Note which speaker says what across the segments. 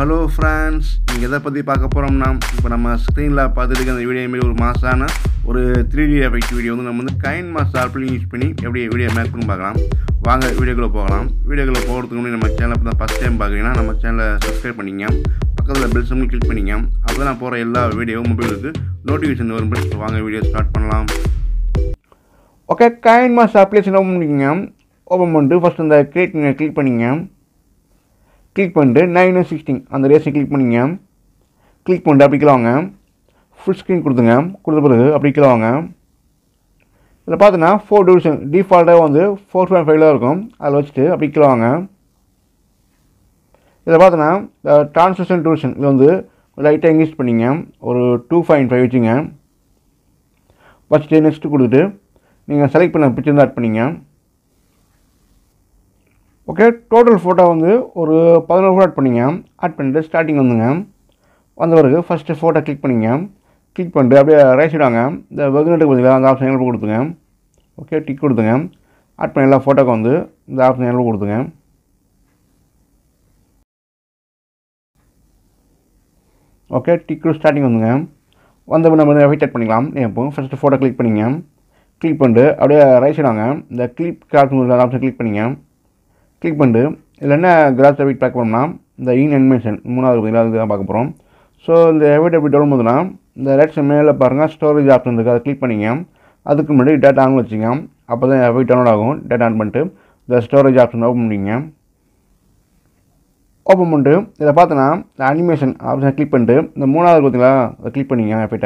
Speaker 1: hello friends இங்கே எதை பற்றி பார்க்க போகிறோம்னா இப்போ நம்ம ஸ்க்ரீனில் பார்த்துட்டு அந்த வீடியோ மாரி ஒரு மாசான ஒரு த்ரீ டி எஃபெக்ட் வீடியோ வந்து நம்ம வந்து கைன் மாஸ் ஆப்பிள் யூஸ் பண்ணி எப்படி வீடியோ மேக் பண்ணி பார்க்கலாம் வாங்க வீடியோக்குள்ளே போகலாம் வீடியோக்குள்ளே போகிறதுக்கு முன்னாடி நம்ம சேனலை இப்போ தான் ஃபஸ்ட் டைம் பார்க்குறீங்கன்னா நம்ம சேனலை சப்ஸ்கிரைப் பண்ணிங்க பக்கத்தில் பெல் சிம்மில் கிளிக் பண்ணிங்க அப்போ தான் நான் போகிற எல்லா வீடியோவும் மொபைலுக்கு நோட்டிஃபிகேஷன் வரும் பட் வாங்க வீடியோ ஸ்டார்ட் பண்ணலாம் okay KineMaster application open பண்ணிக்கோங்க ஓப்பன் பண்ணிட்டு ஃபஸ்ட் இந்த கிரியேட் கிளிக் பண்ணிங்க கிளிக் பண்ணிட்டு நைன் சிக்ஸ்டீன் அந்த ரேஸை கிளிக் பண்ணிங்க கிளிக் பண்ணிட்டு அப்படி கீழே வாங்க ஃபுல் ஸ்க்ரீன் கொடுத்துங்க கொடுத்த பிறகு அப்படி கீழே வாங்க இதில் பார்த்தீங்கன்னா ஃபோர் டிவிஷன் டிஃபால்ட்டாக வந்து ஃபோர் பாயிண்ட் ஃபைவ்ல இருக்கும் அதில் வச்சுட்டு அப்படி கீழே வாங்க இதில் பார்த்தோன்னா ட்ரான்ஸ்லேஷன் டிவிஷன் இது வந்து லைட்டாக இன்க்ரீஸ் பண்ணிங்க ஒரு டூ பாயிண்ட் ஃபைவ் வச்சுங்க வச்சுட்டு நெக்ஸ்ட்டு கொடுத்துட்டு நீங்கள் செலக்ட் பண்ண பிக்சர் வந்து ஆட் பண்ணிங்க ஓகே டோட்டல் ஃபோட்டோ வந்து ஒரு பதினோரு ஃபோட்டோ ஆட் பண்ணிங்க ஆட் பண்ணிட்டு ஸ்டார்டிங் வந்துங்க வந்த பிறகு ஃபஸ்ட்டு ஃபோட்டோ கிளிக் பண்ணிங்க கிளிக் பண்ணிட்டு அப்படியே ரைட் சைடு வாங்க இந்த வெகுனட்டுக்கு பார்த்தீங்களா அந்த ஆப்ஷன் எல்லாம் கொடுத்துங்க ஓகே டிக் கொடுத்துங்க ஆட் பண்ண எல்லா ஃபோட்டோக்கு வந்து இந்த ஆப்ஷன் எல்லாம் கொடுத்துங்க ஓகே டிக் ஸ்டார்டிங் வந்துங்க வந்த பிறகு நம்ம வெயிட் ஆட் பண்ணிக்கலாம் இப்போ ஃபஸ்ட்டு ஃபோட்டோ கிளிக் பண்ணிங்க கிளிக் பண்ணிட்டு அப்படியே ரைட் சைடு வாங்க இந்த கிளிக் கார்ட் ஆப்ஷன் கிளிக் பண்ணிங்க கிளிக் பண்ணிட்டு இதில் என்ன கிராஸ் எவிட் பார்க்க போகிறோம்னா இந்த இன் அனிமேஷன் மூணாவது பார்த்தீங்களா அதுதான் பார்க்க போகிறோம் ஸோ இந்த எவிட் எப்படி டவுன் போதுன்னா இந்த ரைட் சைட் மேலே பாருங்கள் ஸ்டோரேஜ் ஆப்ஷன் இருக்குது அதை கிளிக் பண்ணிங்க அதுக்கு முன்னாடி டேட்டா ஆன் வச்சுங்க அப்போ தான் எவிட் டவுன்லோட் ஆகும் டேட்டா ஆன் பண்ணிட்டு இந்த ஸ்டோரேஜ் ஆப்ஷன் ஓப்பன் பண்ணிங்க ஓப்பன் பண்ணிட்டு இதில் பார்த்தோன்னா இந்த அனிமேஷன் ஆப்ஷனை கிளிக் பண்ணிட்டு இந்த மூணாவது பார்த்தீங்களா அதை கிளிக் பண்ணிங்க எஃபெக்டை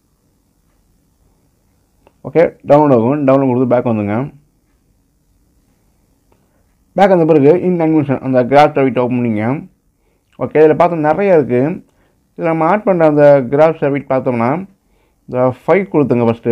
Speaker 1: ஓகே டவுன்லோட் ஆகும் டவுன்லோட் கொடுத்து பேக் வந்துங்க பேக் வந்த பிறகு இன் அனிமேஷன் அந்த கிராஃப்ட் வீட்டை ஓப்பன் பண்ணிங்க ஓகே இதில் பார்த்தோம் நிறைய இருக்குது இதில் நம்ம ஆட் பண்ணுற அந்த கிராஃப்ட் வீட் பார்த்தோம்னா இந்த ஃபைவ் கொடுத்துங்க ஃபஸ்ட்டு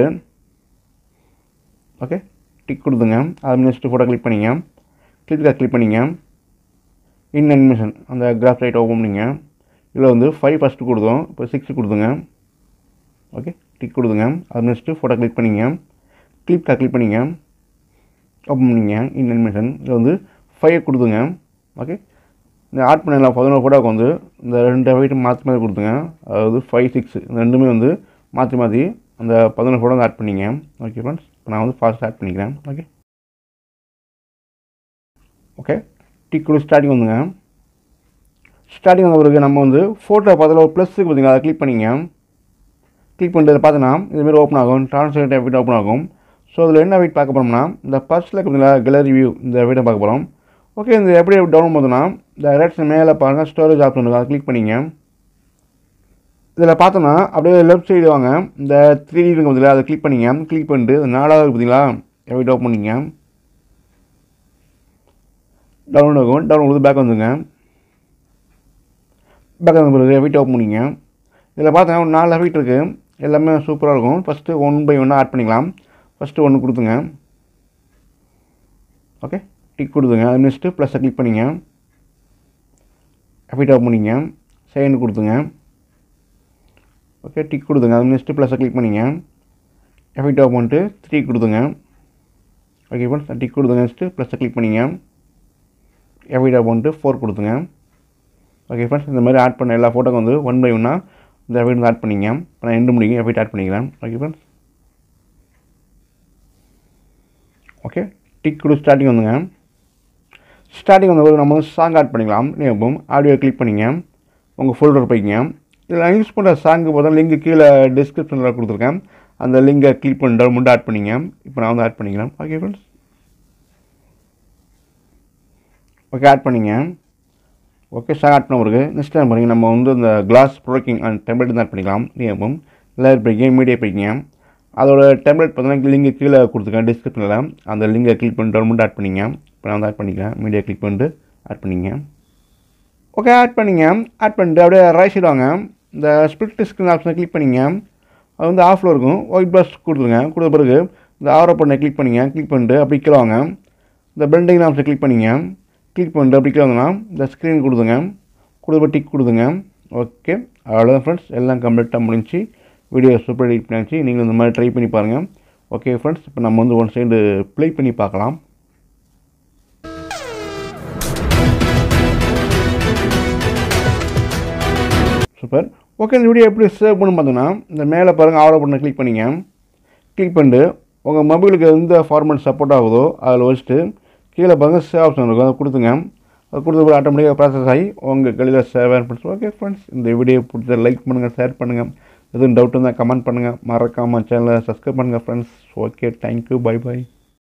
Speaker 1: ஓகே டிக் கொடுத்துங்க அது நெக்ஸ்ட்டு ஃபோட்டோ கிளிக் பண்ணிங்க கிளிக் கிளிக் பண்ணிங்க இன் அனிமேஷன் அந்த கிராஃப்ட் ரைட் ஓப்பன் பண்ணிங்க இதில் வந்து ஃபைவ் ஃபஸ்ட்டு கொடுத்தோம் இப்போ சிக்ஸ் கொடுத்துங்க ஓகே டிக் கொடுத்துங்க அது நெக்ஸ்ட்டு ஃபோட்டோ கிளிக் பண்ணிங்க கிளிக் கிளிக் பண்ணிங்க ஓப்பன் பண்ணிங்க இன் அனிமேஷன் இதில் வந்து ஃபைவ் கொடுத்துங்க ஓகே இந்த ஆட் பண்ணலாம் பதினோரு ஃபோட்டோவுக்கு வந்து இந்த ரெண்டு வெயிட் மாற்றி மாற்றி கொடுத்துங்க அதாவது ஃபைவ் சிக்ஸ் இந்த ரெண்டுமே வந்து மாற்றி மாற்றி அந்த பதினோரு ஃபோட்டோ வந்து ஆட் பண்ணிங்க ஓகே ஃப்ரெண்ட்ஸ் இப்போ நான் வந்து ஃபாஸ்ட் ஆட் பண்ணிக்கிறேன் ஓகே ஓகே டிக் கொடு ஸ்டார்டிங் வந்துங்க ஸ்டார்டிங் வந்த பிறகு நம்ம வந்து ஃபோட்டோ பதில் ஒரு ப்ளஸ்ஸுக்கு பார்த்தீங்களா அதை கிளிக் பண்ணிங்க கிளிக் பண்ணிட்டு பார்த்தீங்கன்னா இதுமாரி ஓப்பன் ஆகும் ட்ரான்ஸ்லேட் எஃபிட் ஓப்பன் ஆகும் ஸோ அதில் என்ன வெயிட் பார்க்க போகிறோம்னா இந்த ஃபஸ்ட்டில் பார்த்தீங்களா கேலரி வியூ இந்த வீட்டை பார்க்க போகிறோம் ஓகே இந்த எப்படி டவுன் பண்ணோம்னா இந்த ரைட்ஸ் மேலே பாருங்கள் ஸ்டோரேஜ் ஆப்ஷன் இருக்கும் அதை கிளிக் பண்ணிங்க இதில் பார்த்தோன்னா அப்படியே லெஃப்ட் சைடு வாங்க இந்த த்ரீ டி இருக்கும் பார்த்தீங்களா அதை கிளிக் பண்ணிங்க கிளிக் பண்ணிட்டு நாலாவது பார்த்தீங்களா எப்படி ஓப்பன் பண்ணிங்க டவுன்லோட் ஆகும் டவுன்லோட் கொடுத்து பேக் வந்துங்க பேக் வந்த பிறகு வீட்டை ஓப்பன் பண்ணிங்க இதில் பார்த்தீங்கன்னா ஒரு நாலு வீட் இருக்குது எல்லாமே சூப்பராக இருக்கும் ஃபஸ்ட்டு ஒன் பை ஒன்னாக ஆட் பண்ணிக்கலாம் ஃபஸ்ட்டு ஒன்று கொடுத்துங்க ஓகே டிக் கொடுத்துங்க அது நெக்ஸ்ட்டு ப்ளஸ்ஸை கிளிக் பண்ணிங்க எஃபிட் ஆஃப் பண்ணிங்க செகண்ட் கொடுத்துங்க ஓகே டிக் கொடுத்துங்க அது நெக்ஸ்ட்டு ப்ளஸ்ஸை கிளிக் பண்ணிங்க எஃபிட் ஆஃப் பண்ணிட்டு த்ரீ கொடுத்துங்க ஓகே ஃப்ரெண்ட்ஸ் டிக் கொடுத்துங்க நெக்ஸ்ட்டு ப்ளஸ்ஸை கிளிக் பண்ணிங்க எஃபிட் ஆஃப் பண்ணிட்டு ஃபோர் கொடுத்துங்க ஓகே ஃப்ரெண்ட்ஸ் இந்த மாதிரி ஆட் பண்ண எல்லா ஃபோட்டோக்கும் வந்து ஒன் பை ஒன்னாக இந்த எஃபிட் வந்து ஆட் பண்ணிங்க இப்போ நான் எண்டு முடியும் எஃபிட் ஆட் பண்ணிக்கிறேன் ஓகே ஃப்ரெண்ட்ஸ் ஓகே டிக் கொடு ஸ்டார்டிங் வந்துங்க ஸ்டார்டிங் வந்த பிறகு நம்ம வந்து சாங் ஆட் பண்ணிக்கலாம் இப்போ ஆடியோ கிளிக் பண்ணிங்க உங்கள் ஃபோல்டர் போய்க்கிங்க இதில் யூஸ் பண்ணுற சாங்கு பார்த்தா லிங்க் கீழே டிஸ்கிரிப்ஷனில் கொடுத்துருக்கேன் அந்த லிங்கை கிளிக் பண்ணி டவுன்லோட் ஆட் பண்ணிங்க இப்போ நான் வந்து ஆட் பண்ணிக்கிறேன் ஓகே ஃப்ரெண்ட்ஸ் ஓகே ஆட் பண்ணிங்க ஓகே சாங் ஆட் பண்ண பிறகு நெக்ஸ்ட் டைம் பாருங்கள் நம்ம வந்து இந்த கிளாஸ் ப்ரொடக்டிங் அண்ட் டெம்ப்ளேட் வந்து ஆட் பண்ணிக்கலாம் இப்போ லேயர் போய்க்கிங்க மீடியா போய்க்கிங்க அதோட டேப்லெட் பார்த்தீங்கன்னா லிங்க் கீழே கொடுத்துருக்கேன் டிஸ்கிரிப்ஷனில் அந்த லிங்கை கிளிக் பண்ணி டவுன்லோட் ஆட் பண்ணிங்க இப்போ நான் வந்து ஆட் பண்ணிக்கிறேன் மீடியா கிளிக் பண்ணிட்டு ஆட் பண்ணிங்க ஓகே ஆட் பண்ணிங்க ஆட் பண்ணிட்டு அப்படியே ரைட் சைடு வாங்க இந்த ஸ்பிளிட் ஸ்க்ரீன் ஆப்ஷனை கிளிக் பண்ணிங்க அது வந்து ஆஃபில் இருக்கும் ஒயிட் ப்ளஸ் கொடுத்துருங்க கொடுத்த பிறகு இந்த ஆரோ பண்ணை கிளிக் பண்ணிங்க கிளிக் பண்ணிட்டு அப்படி கீழே வாங்க இந்த பில்டிங் ஆப்ஷனை கிளிக் பண்ணிங்க கிளிக் பண்ணிட்டு அப்படி கீழே வந்தோன்னா இந்த ஸ்க்ரீன் கொடுத்துங்க கொடுத்த டிக் கொடுத்துங்க ஓகே அவ்வளோதான் ஃப்ரெண்ட்ஸ் எல்லாம் கம்ப்ளீட்டாக முடிஞ்சு வீடியோ சூப்பர் எடிட் பண்ணியாச்சு நீங்கள் இந்த மாதிரி ட்ரை பண்ணி பாருங்கள் ஓகே ஃப்ரெண்ட்ஸ் இப்போ நம்ம வந்து ஒன் சைடு ப்ளே பண்ணி பார்க்கலாம் ட்ரான்ஸ்ஃபர் ஓகே இந்த வீடியோ எப்படி சேவ் பண்ணு பார்த்தீங்கன்னா இந்த மேலே பாருங்கள் ஆவலை பண்ண கிளிக் பண்ணிங்க கிளிக் பண்ணிட்டு உங்கள் மொபைலுக்கு எந்த ஃபார்மேட் சப்போர்ட் ஆகுதோ அதில் வச்சுட்டு கீழே பாருங்கள் சேவ் ஆப்ஷன் இருக்கும் அதை கொடுத்துங்க அது கொடுத்து ஆட்டோமேட்டிக்காக ப்ராசஸ் ஆகி உங்கள் கையில் சேவ் ஆகிடும் ஓகே ஃப்ரெண்ட்ஸ் இந்த வீடியோ பிடிச்ச லைக் பண்ணுங்கள் ஷேர் பண்ணுங்கள் எதுவும் டவுட் இருந்தால் கமெண்ட் பண்ணுங்கள் மறக்காமல் சேனலை சப்ஸ்கிரைப் பண்ணுங்கள் friends okay thank you bye by